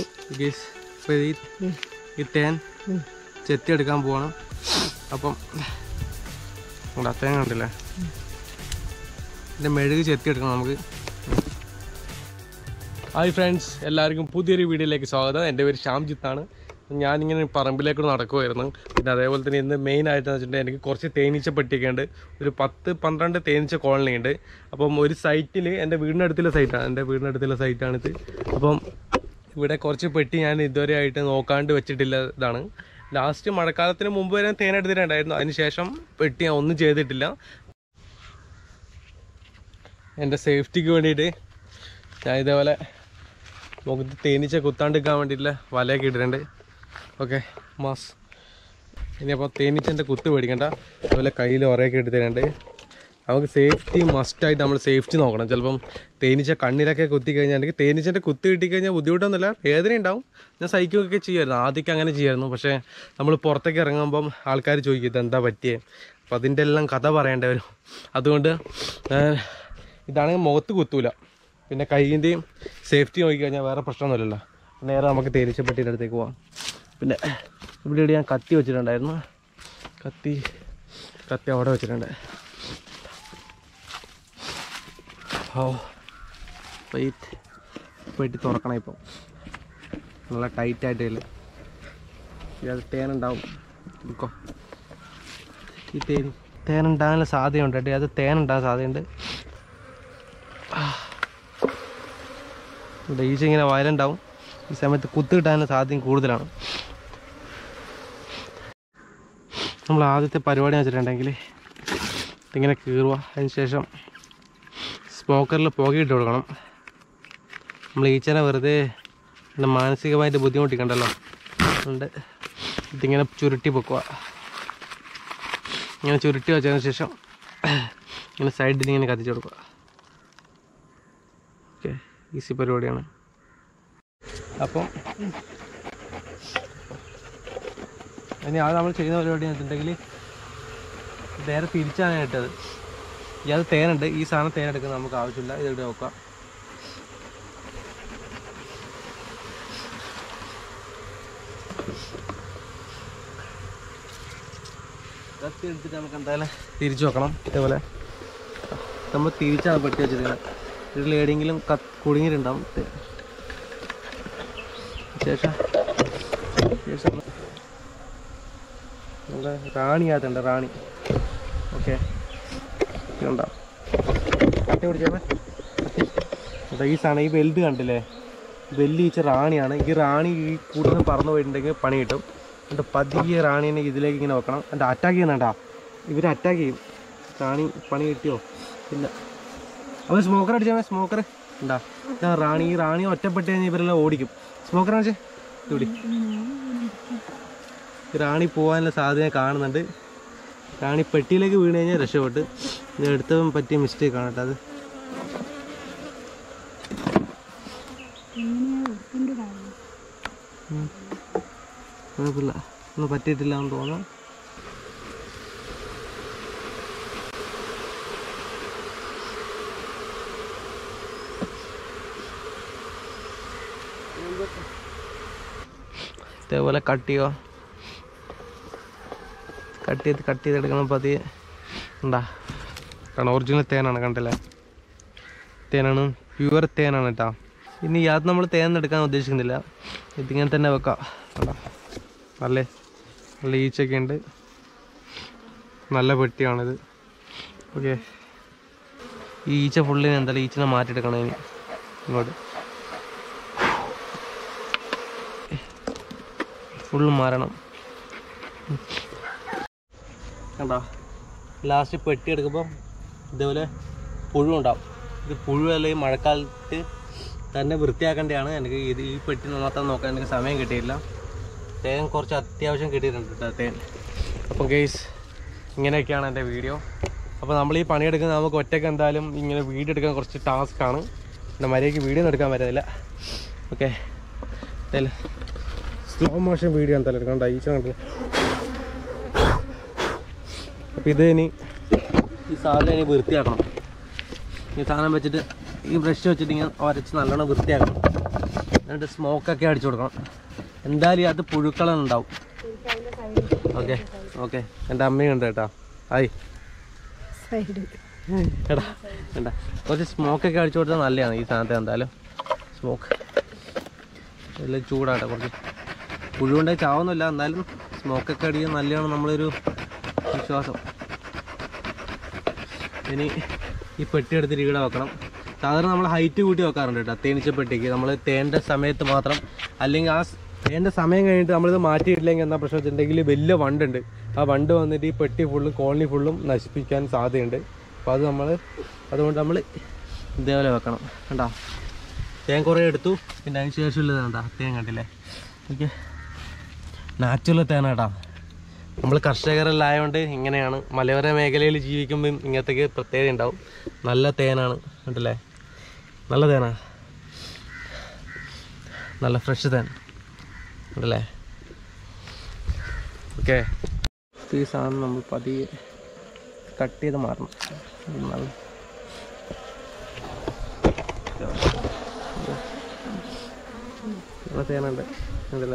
ഗീസ് ഇപ്പോൾ ഈ ഈ തേൻ ചെത്തിയെടുക്കാൻ പോവാണ് അപ്പം ഇവിടെ തേൻ കണ്ടില്ലേ ഇതിൻ്റെ മെഴുക് ചെത്തിയെടുക്കണം നമുക്ക് ഹായ് ഫ്രണ്ട്സ് എല്ലാവർക്കും പുതിയൊരു വീഡിയോയിലേക്ക് സ്വാഗതം എൻ്റെ പേര് ശ്യാംജിത്താണ് ഞാനിങ്ങനെ പറമ്പിലേക്ക് നടക്കുമായിരുന്നു പിന്നെ അതേപോലെ തന്നെ ഇന്ന് മെയിൻ ആയിട്ടെന്ന് വെച്ചിട്ടുണ്ടെങ്കിൽ എനിക്ക് കുറച്ച് തേനീച്ച പെട്ടിയൊക്കെ ഉണ്ട് ഒരു പത്ത് പന്ത്രണ്ട് തേനീച്ച കോളനി ഉണ്ട് അപ്പം ഒരു സൈറ്റിൽ എൻ്റെ വീടിനടുത്തുള്ള സൈറ്റാണ് എൻ്റെ വീടിനടുത്തുള്ള സൈറ്റാണിത് അപ്പം ഇവിടെ കുറച്ച് പെട്ടി ഞാൻ ഇതുവരെ ആയിട്ട് നോക്കാണ്ട് വെച്ചിട്ടില്ല ഇതാണ് ലാസ്റ്റ് മഴക്കാലത്തിന് മുമ്പ് വരെ തേൻ എടുത്തിട്ടുണ്ടായിരുന്നു അതിന് ശേഷം പെട്ടി ഞാൻ ഒന്നും ചെയ്തിട്ടില്ല എൻ്റെ സേഫ്റ്റിക്ക് വേണ്ടിയിട്ട് ഞാൻ ഇതേപോലെ മുഖത്ത് തേനീച്ച കുത്താണ്ടിരിക്കാൻ വേണ്ടിയിട്ടുള്ള വലയൊക്കെ ഇട്ടിട്ടുണ്ട് ഓക്കെ മാസ് ഇനിയപ്പോൾ തേനീച്ചൻ്റെ കുത്ത് പേടിക്കണ്ട അതുപോലെ കയ്യിൽ ഉറയൊക്കെ എടുത്തിട്ടുണ്ട് നമുക്ക് സേഫ്റ്റി മസ്റ്റായിട്ട് നമ്മൾ സേഫ്റ്റി നോക്കണം ചിലപ്പം തേനീച്ച കണ്ണിലൊക്കെ കുത്തി കഴിഞ്ഞാൽ അല്ലെങ്കിൽ തേനീച്ചൻ്റെ കുത്ത് കിട്ടിക്കഴിഞ്ഞാൽ ബുദ്ധിമുട്ടൊന്നുമില്ല വേദന ഉണ്ടാവും ഞാൻ സഹിക്കുകയൊക്കെ ചെയ്യുമായിരുന്നു ആദ്യമൊക്കെ അങ്ങനെ ചെയ്യുമായിരുന്നു പക്ഷേ നമ്മൾ പുറത്തേക്ക് ഇറങ്ങുമ്പം ആൾക്കാർ ചോദിക്കും ഇതെന്താ പറ്റിയേ അപ്പോൾ അതിൻ്റെ എല്ലാം കഥ പറയേണ്ടി വരും അതുകൊണ്ട് ഏഹ്, ഇതാണെങ്കിൽ മുഖത്ത് കുത്തൂല പിന്നെ കൈയിൻ്റെയും സേഫ്റ്റി നോക്കിക്കഴിഞ്ഞാൽ വേറെ പ്രശ്നമൊന്നുമില്ലല്ലോ നേരെ നമുക്ക് തേനീച്ചപ്പെട്ടിയുടെ അടുത്തേക്ക് പോവാം പിന്നെ ഇവിടെ ഇവിടെ ഞാൻ കത്തി വെച്ചിട്ടുണ്ടായിരുന്നു കത്തി കത്തി അവിടെ വെച്ചിട്ടുണ്ട് ഓ വെയിറ്റ് പെട്ടി തുറക്കണം ഇപ്പം നല്ല ടൈറ്റായിട്ട് ഇല്ല ഇത് തേനുണ്ടാവും എടുക്കോ ഈ തേൻ തേനുണ്ടാകാനുള്ള സാധ്യതയുണ്ട് കേട്ടോ അത് തേനുണ്ടാകാൻ സാധ്യതയുണ്ട് ഇവിടെ ഈച്ച ഇങ്ങനെ വയലൻ്റ് ആവും ഈ സമയത്ത് കുത്ത് കിട്ടാനുള്ള സാധ്യത കൂടുതലാണ് നമ്മൾ ആദ്യത്തെ പരിപാടി എന്ന് വെച്ചിട്ടുണ്ടെങ്കിൽ ഇതിങ്ങനെ കീറുക അതിന് ശേഷം സ്മോക്കറിൽ പുകയിട്ട് കൊടുക്കണം നമ്മൾ ഈച്ചനെ വെറുതെ പിന്നെ മാനസികമായിട്ട് ബുദ്ധിമുട്ടിക്കണ്ടല്ലോ അതുകൊണ്ട് ഇതിങ്ങനെ ചുരുട്ടി പൊക്കുക ഇങ്ങനെ ചുരുട്ടി വെച്ചതിന് ശേഷം ഇങ്ങനെ സൈഡിൽ ഇങ്ങനെ കത്തിച്ച് കൊടുക്കുക ഓക്കെ ഈസി പരിപാടിയാണ് അപ്പം ഇനി അത് നമ്മൾ ചെയ്യുന്ന പരിപാടി എന്ന് വെച്ചിട്ടുണ്ടെങ്കിൽ നേരെ തിരിച്ചാണ് ഞാൻ ഇട്ടത് ഇയാൾ തേനുണ്ട് ഈ സാധനം തേൻ എടുക്കുന്നത് നമുക്ക് ആവശ്യമില്ല ഇത് ഇവിടെ നോക്കാം കത്തി എടുത്തിട്ട് നമുക്ക് എന്തായാലും തിരിച്ചു വെക്കണം ഇതേപോലെ നമ്മൾ തിരിച്ചാണ് പെട്ടി വെച്ചിരിക്കുന്നത് ഇതിൽ എവിടെയെങ്കിലും കത്ത് കുടുങ്ങിയിട്ടുണ്ടാവും തേൻ. ശേഷം ശേഷം നമ്മുടെ റാണിയാത്തുണ്ട് റാണി ഓക്കെ ഉണ്ടാവും കട്ടി പിടിച്ചേ അതാ ഈ സാധനം ഈ വെൽഡ് കണ്ടില്ലേ വെല്ലി ഈച്ച റാണിയാണ് ഈ റാണി ഈ കൂടുതൽ പറന്നു പോയിട്ടുണ്ടെങ്കിൽ പണി കിട്ടും എന്നിട്ട് പതിയെ റാണീനെ ഇതിലേക്ക് ഇങ്ങനെ വെക്കണം എന്നിട്ട് അറ്റാക്ക് ചെയ്യുന്നുണ്ടാ ഇവർ അറ്റാക്ക് ചെയ്യും റാണി പണി കിട്ടിയോ ഇല്ല അവൻ സ്മോക്കർ അടിച്ചാൽ സ്മോക്കർ ഉണ്ടാ ഇതാ റാണി ഈ റാണി ഒറ്റപ്പെട്ട് കഴിഞ്ഞാൽ ഇവരെല്ലാം ഓടിക്കും സ്മോക്കർ അടിച്ചേ ഇവിടെ ഈ റാണി പോകാനുള്ള സാധ്യത കാണുന്നുണ്ട് റാണി പെട്ടിയിലേക്ക് വീണ് കഴിഞ്ഞാൽ രക്ഷപ്പെട്ട് ഇത് എടുത്തവൻ പറ്റിയ മിസ്റ്റേക്ക് ആണ് കേട്ടോ അത് ഉം. കുഴപ്പമില്ല ഒന്നും പറ്റിയിട്ടില്ല എന്ന് തോന്നാം ഇതേപോലെ കട്ട് ചെയ്യുക കട്ട് ചെയ്ത് കട്ട് ചെയ്തെടുക്കണം പതിയെ ഉണ്ടാ കാരണം ഒറിജിനൽ തേനാണ് കണ്ടില്ലേ തേനാണ് പ്യുവർ തേനാണ് കേട്ടോ ഇനി യാത് നമ്മൾ തേൻ എടുക്കാൻ ഉദ്ദേശിക്കുന്നില്ല ഇതിങ്ങനെ തന്നെ വെക്കാം കണ്ടോ നല്ല നല്ല ഈച്ചൊക്കെ ഉണ്ട് നല്ല പെട്ടിയാണിത് ഓക്കെ ഈ ഈച്ച ഫുള്ളിന് എന്തായാലും ഈച്ചനെ മാറ്റിയെടുക്കണം ഇനി ഇങ്ങോട്ട് ഫുള്ള് മാറണം കണ്ടോ ലാസ്റ്റ് പെട്ടി എടുക്കുമ്പോൾ ഇതേപോലെ പുഴു ഉണ്ടാവും ഇത് പുഴു അല്ലെങ്കിൽ മഴക്കാലത്ത് തന്നെ വൃത്തിയാക്കേണ്ടതാണ് എനിക്ക് ഇത് ഈ പെട്ടി മാത്രം നോക്കാൻ എനിക്ക് സമയം കിട്ടിയില്ല തേൻ കുറച്ച് അത്യാവശ്യം കിട്ടിയിട്ടുണ്ട് കേട്ടോ തേൻ അപ്പം ഗെയ്സ് ഇങ്ങനെയൊക്കെയാണ് എൻ്റെ വീഡിയോ അപ്പോൾ നമ്മൾ ഈ പണിയെടുക്കുന്നത് നമുക്ക് ഒറ്റയ്ക്ക് എന്തായാലും ഇങ്ങനെ വീഡിയോ എടുക്കാൻ കുറച്ച് ടാസ്ക്കാണ് പിന്നെ മര്യാദയ്ക്ക് വീഡിയോ ഒന്നും എടുക്കാൻ പറ്റുന്നില്ല ഓക്കെ എന്തായാലും സ്ലോ മോഷൻ വീഡിയോ എന്തായാലും എടുക്കണ്ട ഈച്ച കണ്ടു അപ്പോൾ ഇത് ഇനി ഈ സാധനം ഇനി വൃത്തിയാക്കണം ഈ സാധനം വെച്ചിട്ട് ഈ ബ്രഷ് വെച്ചിട്ട് ഇങ്ങനെ ഉരച്ച് നല്ലോണം വൃത്തിയാക്കണം എന്നിട്ട് സ്മോക്കൊക്കെ അടിച്ചു കൊടുക്കണം എന്തായാലും അത് പുഴുക്കളുണ്ടാവും ഓക്കെ ഓക്കെ എൻ്റെ അമ്മയുണ്ട് കേട്ടോ ഹായ് സൈഡ് എടാ വേണ്ട കുറച്ച് സ്മോക്കൊക്കെ അടിച്ചു കൊടുത്താൽ നല്ലതാണ് ഈ സാധനത്തെ എന്തായാലും സ്മോക്ക് എല്ലാം ചൂടാട്ടെ കുറച്ച് പുഴുവുണ്ടായി ചാവുന്നില്ല എന്നാലും സ്മോക്കൊക്കെ അടിക്കാൻ നല്ലതാണ് നമ്മളൊരു വിശ്വാസം ഇനി ഈ പെട്ടി എടുത്തിട്ട് ഇവിടെ വെക്കണം സാധാരണ നമ്മൾ ഹൈറ്റ് കൂട്ടി വെക്കാറുണ്ട് കേട്ടോ തേനീച്ച പെട്ടിക്ക് നമ്മൾ തേൻ്റെ സമയത്ത് മാത്രം അല്ലെങ്കിൽ ആ സ് തേൻ്റെ സമയം കഴിഞ്ഞിട്ട് നമ്മളിത് മാറ്റിയിട്ടില്ലെങ്കിൽ എന്താ പ്രശ്നം വെച്ചിട്ടുണ്ടെങ്കിൽ വലിയ വണ്ടുണ്ട് ആ വണ്ട് വന്നിട്ട് ഈ പെട്ടി ഫുള്ളും കോളനി ഫുള്ളും നശിപ്പിക്കാൻ സാധ്യതയുണ്ട് അപ്പോൾ അത് നമ്മൾ അതുകൊണ്ട് നമ്മൾ ഇതേപോലെ വെക്കണം കണ്ടോ തേൻ കുറേ എടുത്തു പിന്നെ അതിന് ശേഷമുള്ളത് കണ്ടാ തേൻ കണ്ടില്ലേ ഓക്കെ നാച്ചുറൽ തേനാട്ടാ നമ്മൾ കർഷകരെല്ലാം ആയതുകൊണ്ട് ഇങ്ങനെയാണ് മലയോര മേഖലയിൽ ജീവിക്കുമ്പം ഇങ്ങനത്തേക്ക് പ്രത്യേകത ഉണ്ടാവും നല്ല തേനാണ് കണ്ടില്ലേ നല്ല തേനാ നല്ല ഫ്രഷ് തേൻ ഉണ്ടല്ലേ ഓക്കെ ഈ സാധനം നമ്മൾ പതിയെ കട്ട് ചെയ്ത് മാറണം നല്ല നല്ല തേനുണ്ട് ഉണ്ടല്ലേ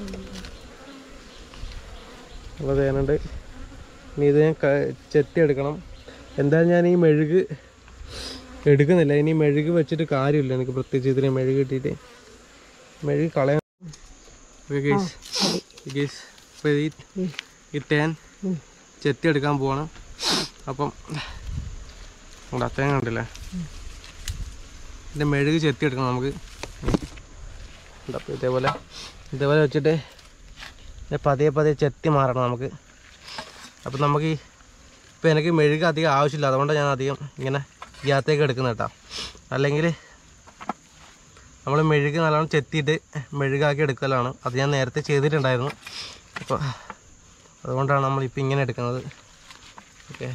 നല്ല തേനുണ്ട് ഇനി ഇത് ഞാൻ ക- ചെത്തി എടുക്കണം എന്തായാലും ഞാൻ ഈ മെഴുക് എടുക്കുന്നില്ല ഇനി മെഴുക് വെച്ചിട്ട് കാര്യമില്ല എനിക്ക് പ്രത്യേകിച്ച് ഇതിന് മെഴുക് കിട്ടിയിട്ട് മെഴുക് കളയാൻ ഓക്കെ ഗൈസ് ഗൈസ് അപ്പോൾ ഈ ഈ തേൻ ചെത്തി എടുക്കാൻ പോവാണ് അപ്പം ഇവിടെ തേൻ കണ്ടില്ലേ ഇതിൻ്റെ മെഴുക് ചെത്തി എടുക്കണം നമുക്ക് ഉണ്ട്. അപ്പോൾ ഇതേപോലെ ഇതേപോലെ വെച്ചിട്ട് ഇത് പതിയെ പതിയെ ചെത്തി മാറണം നമുക്ക് അപ്പം നമുക്ക് ഈ ഇപ്പം എനിക്ക് മെഴുക് അധികം ആവശ്യമില്ല അതുകൊണ്ടാണ് ഞാൻ അധികം ഇങ്ങനെ ഗ്യാത്തേക്ക് എടുക്കുന്നത് കേട്ടോ അല്ലെങ്കിൽ നമ്മൾ മെഴുക് നല്ലോണം ചെത്തിയിട്ട് മെഴുകാക്കി എടുക്കലാണ് അത് ഞാൻ നേരത്തെ ചെയ്തിട്ടുണ്ടായിരുന്നു അപ്പോൾ അതുകൊണ്ടാണ് നമ്മളിപ്പോൾ ഇങ്ങനെ എടുക്കുന്നത് ഓക്കെ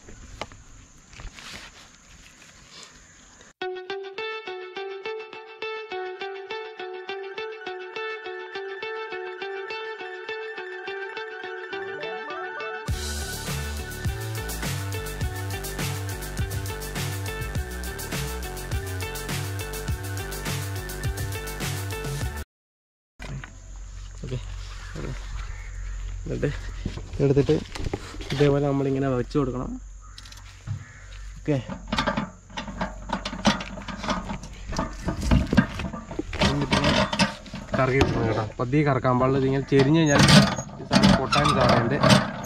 ഓക്കെ എന്നിട്ട് എടുത്തിട്ട് ഇതേപോലെ നമ്മളിങ്ങനെ വെച്ച് കൊടുക്കണം ഓക്കെ കറക്കി കൊടുക്കണം കേട്ടോ പതിയെ കറക്കാൻ പാടില്ല ഇതിങ്ങനെ ചെരിഞ്ഞ് കഴിഞ്ഞാൽ ഈ സാധനം പൊട്ടാൻ സാധ്യതയുണ്ട്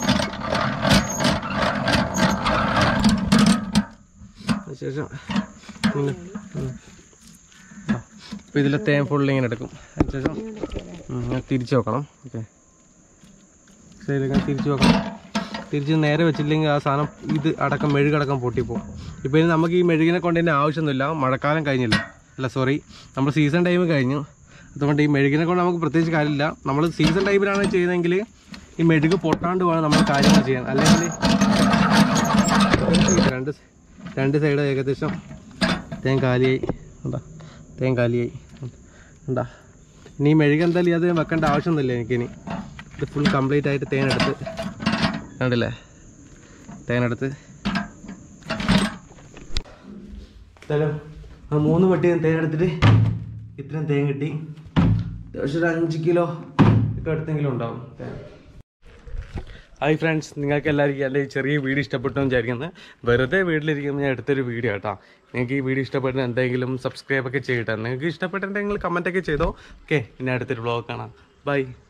അതിനുശേഷം ഇങ്ങനെ ഉം. ആ. അപ്പോൾ ഇതിലെ തേൻ ഫുള്ള് ഇങ്ങനെ എടുക്കും അതിനുശേഷം ഉം, ഇങ്ങനെ തിരിച്ച് വെക്കണം ഓക്കെ സൈഡിൽ ഇങ്ങനെ തിരിച്ച് വെക്കണം തിരിച്ച് നേരെ വെച്ചില്ലെങ്കിൽ ആ സാധനം ഇത് അടക്കം മെഴുകടക്കം പൊട്ടിപ്പോവും ഇപ്പോൾ ഇനി നമുക്ക് ഈ മെഴുകിനെ കൊണ്ട് തന്നെ ആവശ്യമൊന്നുമില്ല മഴക്കാലം കഴിഞ്ഞില്ല അല്ല സോറി നമ്മൾ സീസൺ ടൈം കഴിഞ്ഞു അതുകൊണ്ട് ഈ മെഴുകിനെ കൊണ്ട് നമുക്ക് പ്രത്യേകിച്ച് കാര്യമില്ല നമ്മൾ സീസൺ ടൈമിലാണ് ചെയ്യുന്നതെങ്കിൽ ഈ മെഴുക് പൊട്ടാണ്ട് വേണം നമ്മൾ കാര്യങ്ങൾ ചെയ്യാൻ അല്ലെങ്കിൽ രണ്ട് രണ്ട് സൈഡ് ഏകദേശം തേൻ കാലിയായി എന്താ തേൻ കാലിയായി ഉണ്ടാ ഇനി ഈ മെഴുക് എന്തായാലും അത് വെക്കേണ്ട ആവശ്യമൊന്നുമില്ല എനിക്കിനി ഇത് ഫുൾ കംപ്ലീറ്റ് ആയിട്ട് തേനെടുത്ത് കണ്ടില്ലേ തേനെടുത്ത് എന്തായാലും ആ മൂന്ന് പെട്ടി തേനെടുത്തിട്ട് ഇത്രയും തേൻ കിട്ടി അത്യാവശ്യം ഒരു അഞ്ച് കിലോ ഒക്കെ അടുത്തെങ്കിലും ഉണ്ടാവും തേൻ ഹായ് ഫ്രണ്ട്സ് നിങ്ങൾക്ക് എല്ലാവർക്കും എൻ്റെ ഈ ചെറിയ വീഡിയോ ഇഷ്ടപ്പെട്ടു എന്ന് വിചാരിക്കുന്നത് വെറുതെ വീട്ടിലിരിക്കുമ്പോൾ ഞാൻ എടുത്തൊരു വീഡിയോ കേട്ടോ നിങ്ങൾക്ക് ഈ വീഡിയോ ഇഷ്ടപ്പെട്ട എന്തെങ്കിലും സബ്സ്ക്രൈബ് ഒക്കെ ചെയ്യട്ടെ നിങ്ങൾക്ക് ഇഷ്ടപ്പെട്ട എന്തെങ്കിലും കമൻ്റ് ഒക്കെ ചെയ്തോ ഓക്കെ ഇനി അടുത്തൊരു വ്ളോഗ് കാണാം ബൈ